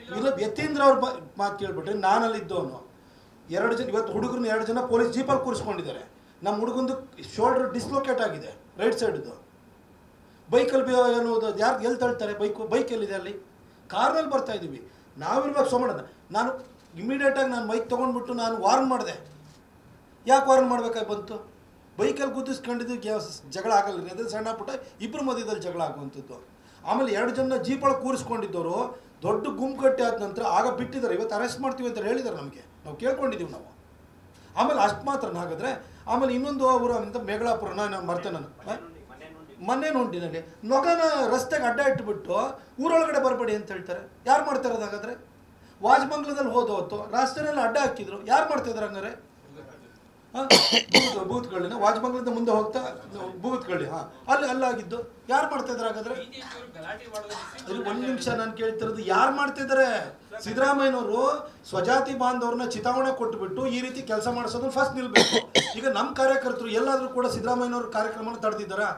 ಇಲ್ಲ ಯತೀಂದ್ರ ಅವ್ರ ಬ- ಮಾತು ಕೇಳ್ಬಿಟ್ರೆ ನಾನಲ್ಲಿದ್ದವನು ಎರಡು ಜನ ಇವತ್ತು ಹುಡುಗರನ್ನ ಎರಡು ಜನ ಪೊಲೀಸ್ ಜೀಪಲ್ಲಿ ಕೂರಿಸ್ಕೊಂಡಿದ್ದಾರೆ ನಮ್ಮ ಹುಡುಗಂದು ಶೋಲ್ಡರ್ ಡಿಸ್ಲೊಕೇಟ್ ಆಗಿದೆ ರೈಟ್ ಸೈಡ್ದು ಬೈಕಲ್ಲಿ ಏನು ಯಾರು ಎಲ್ಲಿ ತಳ್ತಾರೆ ಬೈಕ್ ಬೈಕ್ ಎಲ್ಲಿದೆ ಅಲ್ಲಿ ಕಾರ್ನಲ್ಲಿ ಬರ್ತಾ ಇದ್ದೀವಿ ನಾವಿರ್ಬೇಕು ಸೋಮಣ್ಣ ನಾನು ಇಮಿಡಿಯೇಟಾಗಿ ನಾನು ಬೈಕ್ ತೊಗೊಂಡ್ಬಿಟ್ಟು ನಾನು ವಾರ್ನ್ ಮಾಡಿದೆ ಯಾಕೆ ವಾರ್ನ್ ಮಾಡ್ಬೇಕಾಗಿ ಬಂತು ಬೈಕಲ್ಲಿ ಗುದ್ದಿಸ್ಕೊಂಡಿದ್ದು ಗ್ಯಾ- ಜಗಳ ಆಗಲ್ಲ ಅದೇ ಸಣ್ಣ ಪುಟ್ಟ ಇಬ್ಬರು ಮಧ್ಯದಲ್ಲಿ ಜಗಳ ಆಗುವಂಥದ್ದು ಆಮೇಲೆ ಎರಡು ಜನ ಜೀಪೊಳಗೆ ಕೂರಿಸ್ಕೊಂಡಿದ್ದವರು ದೊಡ್ಡ ಗುಂಪು ಕಟ್ಟಿ ಆದ ನಂತರ ಆಗ ಬಿಟ್ಟಿದ್ದಾರೆ ಇವತ್ತು ಅರೆಸ್ಟ್ ಮಾಡ್ತೀವಿ ಅಂತ ಹೇಳಿದ್ದಾರೆ ನಮಗೆ ನಾವು ಕೇಳ್ಕೊಂಡಿದ್ದೀವಿ ನಾವು ಆಮೇಲೆ ಅಷ್ಟು ಮಾತ್ರ ಹಾಗಾದ್ರೆ ಆಮೇಲೆ ಇನ್ನೊಂದು ಊರು ಅಂತ ಮೇಗಳಾಪುರ ನಾನು ಮರ್ತೆ ನಾನು ಆ? ಮೊನ್ನೆ ನೋಡಿನಲ್ಲಿ ನೊಗನ ರಸ್ತೆಗೆ ಅಡ್ಡ ಇಟ್ಬಿಟ್ಟು ಊರೊಳಗಡೆ ಬರಬೇಡಿ ಅಂತ ಹೇಳ್ತಾರೆ ಯಾರು ಮಾಡ್ತಾ ಇರೋದು ಹಾಗಾದ್ರೆ ವಾಜಮಂಗ್ಲದಲ್ಲಿ ಹೋದ ಹೊತ್ತು ರಸ್ತೆನೆಲ್ಲ ಅಡ್ಡ ಹಾಕಿದ್ರು ಯಾರು ಮಾಡ್ತಾ ಇದ್ರು ಹಂಗಾರೆ ಹಾ? ಬೂತ್ ಬೂತ್ಗಳಿನ ವಾಜಮಂಗ್ಲದ ಮುಂದೆ ಹೋಗ್ತಾ ಬೂತ್ಗಳಿ ಹಾ ಅಲ್ಲಿ ಅಲ್ಲಾಗಿದ್ದು ಯಾರು ಮಾಡ್ತಾ ಇದ್ರು ಹಾಗಾದ್ರೆ ಅದು ಒಂದ್ ನಿಮಿಷ ನಾನು ಕೇಳ್ತಿರೋದು ಯಾರು ಮಾಡ್ತಿದ್ದಾರೆ ಸಿದ್ದರಾಮಯ್ಯನವರು ಸ್ವಜಾತಿ ಬಾಂಧವ್ರನ್ನ ಚಿತಾವಣೆ ಕೊಟ್ಬಿಟ್ಟು ಈ ರೀತಿ ಕೆಲಸ ಮಾಡಿಸೋದು ಫಸ್ಟ್ ನಿಲ್ಬೇಕು ಈಗ ನಮ್ಮ ಕಾರ್ಯಕರ್ತರು ಎಲ್ಲಾದ್ರೂ ಕೂಡ ಸಿದ್ದರಾಮಯ್ಯನವ್ರ ಕಾರ್ಯಕ್ರಮನ ತಡೆದಿದ್ದಾರಾ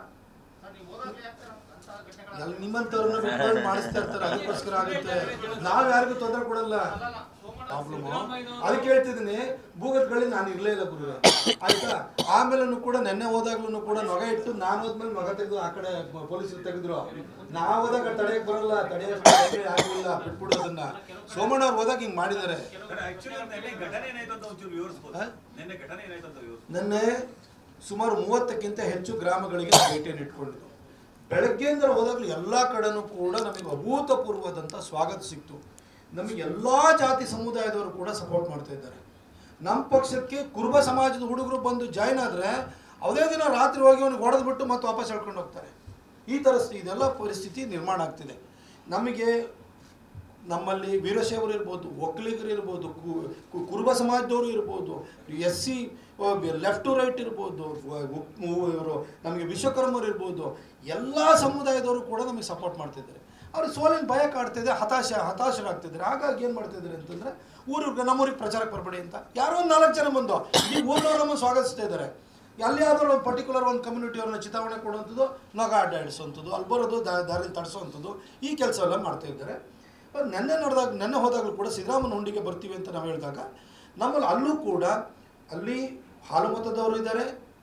ಎಲ್ಲ ನಿಮ್ಮಂಥವ್ರನ್ನ ಬಿಟ್ಕೊಂಡು ಮಾಡಿಸ್ತಾ ಇರ್ತಾರೆ ಅದಕ್ಕೋಸ್ಕರ ಆಗುತ್ತೆ ನಾವ್ ಯಾರಿಗೂ ತೊಂದರೆ ಕೊಡಲ್ಲ ಪ್ರಾಬ್ಲಮ್ ಅದಕ್ಕೆ ಹೇಳ್ತಿದ್ದೀನಿ ಭೂಗತ್ಗಳಿ ನಾನು ಇರ್ಲೇ ಇಲ್ಲ ಗುರು ಆಯ್ತಾ ಆಮೇಲೆ ಕೂಡ ನೆನ್ನೆ ಹೋದಾಗ್ಲೂ ಕೂಡ ನೊಗ ಇಟ್ಟು ನಾನು ಹೋದ್ಮೇಲೆ ಮಗ ತೆಗೆದು ಆ ಕಡೆ ಪೊಲೀಸರು ತೆಗೆದ್ರು ನಾವು ಹೋದಾಗ ತಡೆಯಕ್ ಬರಲ್ಲ ತಡೆಯಷ್ಟು ಆಗಿಲ್ಲ ಬಿಟ್ಬಿಡೋದನ್ನ ಸೋಮಣ್ಣ ಅವ್ರು ಹೋದಾಗ ಹಿಂಗ್ ಮಾಡಿದ್ದಾರೆ ಆಕ್ಚುಲಿ ನೆನ್ನೆ ಘಟನೆ ಏನಾಯ್ತು ಅಂತ ಒಂಚೂರು ವಿವರಿಸ್ಬೋದು ಹಾ? ನೆನ್ನೆ ಘಟನೆ ಏನಾಯ್ತು ಅಂತ ವಿವರಿಸ್ಬೋದು ನಿನ್ನೆ ಸುಮಾರು ಮೂವತ್ತಕ್ಕಿಂತ ಹೆಚ್ಚು ಗ್ರಾಮಗಳಿಗೆ ನಾವು ಭೇಟಿಯನ್ನು ಇಟ್ಕೊಂಡಿದ್ದು ಬೆಳಗ್ಗೆಯಿಂದ ಹೋದಾಗಲೂ ಎಲ್ಲ ಕಡೆನೂ ಕೂಡ ನಮಗೆ ಅಭೂತಪೂರ್ವದಂಥ ಸ್ವಾಗತ ಸಿಕ್ತು ನಮಗೆ ಎಲ್ಲ ಜಾತಿ ಸಮುದಾಯದವರು ಕೂಡ ಸಪೋರ್ಟ್ ಮಾಡ್ತಾ ಇದ್ದಾರೆ ನಮ್ಮ ಪಕ್ಷಕ್ಕೆ ಕುರುಬ ಸಮಾಜದ ಹುಡುಗರು ಬಂದು ಜಾಯ್ನ್ ಆದರೆ ಅದೇ ದಿನ ರಾತ್ರಿ ಹೋಗಿ ಅವ್ನಿಗೆ ಹೊಡೆದ್ಬಿಟ್ಟು ಮತ್ತೆ ವಾಪಸ್ ಹೇಳ್ಕೊಂಡು ಹೋಗ್ತಾರೆ ಈ ಥರ ಸ್- ಇದೆಲ್ಲ ಪರಿಸ್ಥಿತಿ ನಿರ್ಮಾಣ ಆಗ್ತಿದೆ ನಮಗೆ ನಮ್ಮಲ್ಲಿ ವೀರಶೈವರು ಇರ್ಬೋದು ಒಕ್ಕಲಿಗರು ಇರ್ಬೋದು ಕು- ಕು- ಕುರುಬ ಸಮಾಜದವರು ಇರ್ಬೋದು S C left to right ಇರ್ಬೋದು ಇವರು ನಮಗೆ ವಿಶ್ವಕರ್ಮರು ಇರ್ಬೋದು ಎಲ್ಲ ಸಮುದಾಯದವರು ಕೂಡ ನಮಗೆ ಸಪೋರ್ಟ್ ಮಾಡ್ತಿದ್ದಾರೆ ಅವ್ರಿಗೆ ಸೋಲಿನ ಭಯ ಕಾಡ್ತಿದೆ ಹತಾಶ ಹತಾಶರಾಗ್ತಿದ್ದಾರೆ ಹಾಗಾಗಿ ಏನು ಮಾಡ್ತಿದ್ದಾರೆ ಅಂತಂದರೆ ಊರಿಗೆ ನಮ್ಮೂರಿಗೆ ಪ್ರಚಾರಕ್ಕೆ ಬರಬೇಡಿ ಅಂತ ಯಾರೋ ಒಂದು ನಾಲ್ಕು ಜನ ಬಂದು ಈ ಊರಿನವ್ರು ನಮ್ಮನ್ನು ಸ್ವಾಗತಿಸ್ತಾ ಇದ್ದಾರೆ ಅಲ್ಲಿ ಯಾವ್ದಾದ್ರು ಒಂದು ಪರ್ಟಿಕ್ಯುಲರ್ ಒಂದು ಕಮ್ಯುನಿಟಿ ಅವ್ರನ್ನ ಚಿತಾವಣೆ ಕೊಡುವಂಥದ್ದು ನಗ ಅಡ್ಡಾಡಿಸುವಂಥದ್ದು ಅಲ್ಲಿ ಬರೋದು ದಾ- ದಾರಿಲಿ ತಡಿಸುವಂಥದ್ದು ಈ ಕೆಲಸ ಎಲ್ಲ ಮಾಡ್ತಾ ಇದ್ದಾರೆ ಬಟ್ ನೆನ್ನೆ ನಡೆದಾಗ ನೆನ್ನೆ ಹೋದಾಗಲೂ ಕೂಡ ಸಿದ್ದರಾಮಯ್ಯ ಹುಂಡಿಗೆ ಬರ್ತೀವಿ ಅಂತ ನಾವು ಹೇಳಿದಾಗ ನಮ್ಮಲ್ಲಿ ಅಲ್ಲೂ ಕೂಡ ಅಲ್ಲಿ ಹಾಲು ಮತದವರು ಇದ್ದಾರೆ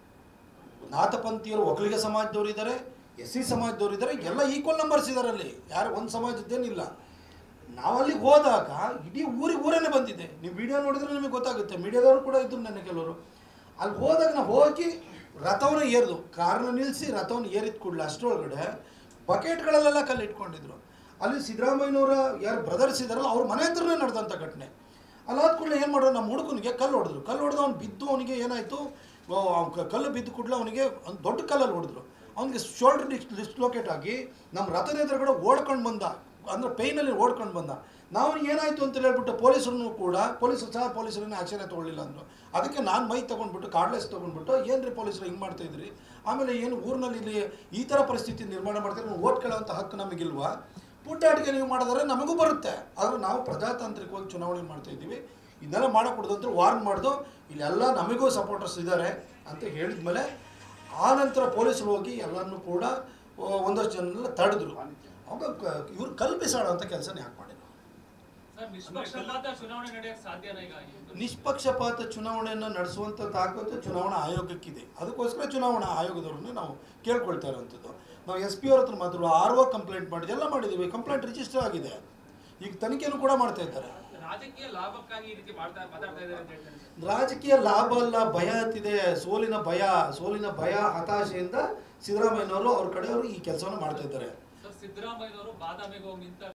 ನಾಥಪಂಥೀಯರು ಒಕ್ಕಲಿಗ ಸಮಾಜದವರು ಇದ್ದಾರೆ ಎಸ್ ಸಿ ಸಮಾಜದವರು ಇದ್ದಾರೆ ಎಲ್ಲ ಈಕ್ವಲ್ ನಂಬರ್ಸ್ ಇದ್ದಾರೆ ಅಲ್ಲಿ ಯಾರು ಒಂದು ಸಮಾಜದ್ದೇನಿಲ್ಲ ನಾವಲ್ಲಿ ಹೋದಾಗ ಇಡೀ ಊರಿಗೆ ಊರೇನೆ ಬಂದಿದೆ ನೀವು ವಿಡಿಯೋ ನೋಡಿದ್ರೆ ನಿಮಗೆ ಗೊತ್ತಾಗುತ್ತೆ ಮೀಡಿಯಾದವರು ಕೂಡ ಇದ್ರು ನನ್ನ ಕೆಲವರು ಅಲ್ಲಿ ಹೋದಾಗ ನಾವು ಹೋಗಿ ರಥವನ್ನು ಏರಿದು ಕಾರ್ನ ನಿಲ್ಲಿಸಿ ರಥವನ್ನು ಏರಿದ ಕೂಡಲೇ ಅಷ್ಟರೊಳಗಡೆ ಬಕೆಟ್ಗಳಲ್ಲೆಲ್ಲ ಕಲ್ಲು ಇಟ್ಕೊಂಡಿದ್ರು ಅಲ್ಲಿ ಸಿದ್ದರಾಮಯ್ಯನವರ ಯಾರು ಬ್ರದರ್ಸ್ ಇದ್ದಾರಲ್ಲ ಅವ್ರ ಮನೆ ಹತ್ರನೇ ನಡೆದಂಥ ಘಟನೆ ಅಲ್ಲಾದ ಕೂಡಲೇ ಏನು ಮಾಡೋರು ನಮ್ಮ ಹುಡುಗನಿಗೆ ಕಲ್ಲು ಹೊಡೆದ್ರು ಕಲ್ಲು ಹೊಡೆದು ಅವ್ನು ಬಿದ್ದು ಅವನಿಗೆ ಏನಾಯಿತು ಕಲ್ಲು ಬಿದ್ದ ಕೂಡಲೇ ಅವನಿಗೆ ಒಂದು ದೊಡ್ಡ ಕಲ್ಲಲ್ಲಿ ಹೊಡೆದ್ರು ಅವನಿಗೆ ಶೋಲ್ಡರ್ ಡಿಸ್ ಡಿಸ್ಲೊಕೇಟ್ ಆಗಿ ನಮ್ಮ ರಥದ ಎದುರುಗಡೆ ಓಡ್ಕೊಂಡು ಬಂದ ಅಂದರೆ ಪೈನಲ್ಲಿ ಓಡ್ಕೊಂಡು ಬಂದ ನಾವು ಏನಾಯಿತು ಅಂತ ಹೇಳ್ಬಿಟ್ಟು ಪೊಲೀಸರನ್ನು ಕೂಡ ಪೊಲೀಸರು ಸಹ ಪೊಲೀಸರನ್ನ ಆಕ್ಷನೇ ತೊಗೊಳ್ಳಿಲ್ಲ ಅಂದರು ಅದಕ್ಕೆ ನಾನು ಮೈ ತೊಗೊಂಡ್ಬಿಟ್ಟು ಕಾರ್ಡ್ಲೆಸ್ ತೊಗೊಂಡ್ಬಿಟ್ಟು ಏನು ರೀ ಪೊಲೀಸರು ಹಿಂಗೆ ಮಾಡ್ತಾ ಇದ್ರಿ ಆಮೇಲೆ ಏನು ಊರಿನಲ್ಲಿ ಇಲ್ಲಿ ಈ ಥರ ಪರಿಸ್ಥಿತಿ ನಿರ್ಮಾಣ ಮಾಡ್ತಾರೆ ನೀವು ಓಟ್ ಕೇಳೋವಂಥ ಹಕ್ಕು ನಮಗಿಲ್ವಾ ಪುಟ್ಟಾಟಿಕೆ ನೀವು ಮಾಡಿದ್ರೆ ನಮಗೂ ಬರುತ್ತೆ ಆದರೆ ನಾವು ಪ್ರಜಾತಾಂತ್ರಿಕವಾಗಿ ಚುನಾವಣೆ ಮಾಡ್ತಾ ಇದ್ದೀವಿ ಇದನ್ನೆಲ್ಲ ಮಾಡಕೂಡದು ಅಂತ ವಾರ್ನ್ ಮಾಡ್ದು ಇಲ್ಲೆಲ್ಲ ನಮಗೂ ಸಪೋರ್ಟರ್ಸ್ ಇದ್ದಾರೆ ಅಂತ ಹೇಳಿದ್ಮೇಲೆ ಆ ನಂತರ ಪೊಲೀಸರು ಹೋಗಿ ಎಲ್ಲರನ್ನೂ ಕೂಡ ಆ, ಒಂದಷ್ಟು ಜನ ತಡೆದ್ರು ಅವಾಗ ಕ- ಇವ್ರು ಕಲ್ಪಿಸಾಡೋ ಅಂತ ಕೆಲಸನ ಯಾಕೆ ಮಾಡಿದ್ರು ಸರ್ ನಿಷ್ಪಕ್ಷಪಾತ ಚುನಾವಣೆ ನಡೆಯಕ್ಕೆ ಸಾಧ್ಯನಾ ಈಗ ನಿಷ್ಪಕ್ಷಪಾತ ಚುನಾವಣೆಯನ್ನು ನಡೆಸುವಂಥ ತಾಕತ್ತು ಚುನಾವಣಾ ಆಯೋಗಕ್ಕಿದೆ ಅದಕ್ಕೋಸ್ಕರ ಚುನಾವಣಾ ಆಯೋಗದವ್ರನ್ನ ನಾವು ಕೇಳ್ಕೊಳ್ತಾ ಇರೋವಂಥದ್ದು ನಾವು ಎಸ್ ಪಿ ಅವ್ರ ಹತ್ರ ಮಾತ್ರ ಆರ್ ಒ ಕಂಪ್ಲೇಂಟ್ ಮಾಡಿದ್ವಿ ಎಲ್ಲ ಮಾಡಿದ್ದೀವಿ ಕಂಪ್ಲೇಂಟ್ ರಿಜಿಸ್ಟರ್ ಆಗಿದೆ ಈಗ ತನಿಖೆನೂ ಕೂಡ ಮಾಡ್ತಾ ಇದ್ದಾರೆ ರಾಜಕೀಯ ಲಾಭಕ್ಕಾಗಿ ಈ ರೀತಿ ಮಾಡ್ತಾ ಮಾತಾಡ್ತಾ ಇದ್ದಾರೆ ಅಂತ ಹೇಳ್ತಾರೆ ಸರ್. ರಾಜಕೀಯ ಲಾಭ ಅಲ್ಲ ಭಯ ಅಂತಿದೆ ಸೋಲಿನ ಭಯ ಸೋಲಿನ ಭಯ ಹತಾಶೆಯಿಂದ ಸಿದ್ದರಾಮಯ್ಯನವರು ಅವ್ರ ಕಡೆಯವರು ಈ ಕೆಲಸವನ್ನು ಮಾಡ್ತಾ ಇದ್ದಾರೆ ಸರ್ ಸಿದ್ದರಾಮಯ್ಯನವರು ಬಾದಾಮಿಗೆ ಹೋಗಿ ನಿಂತ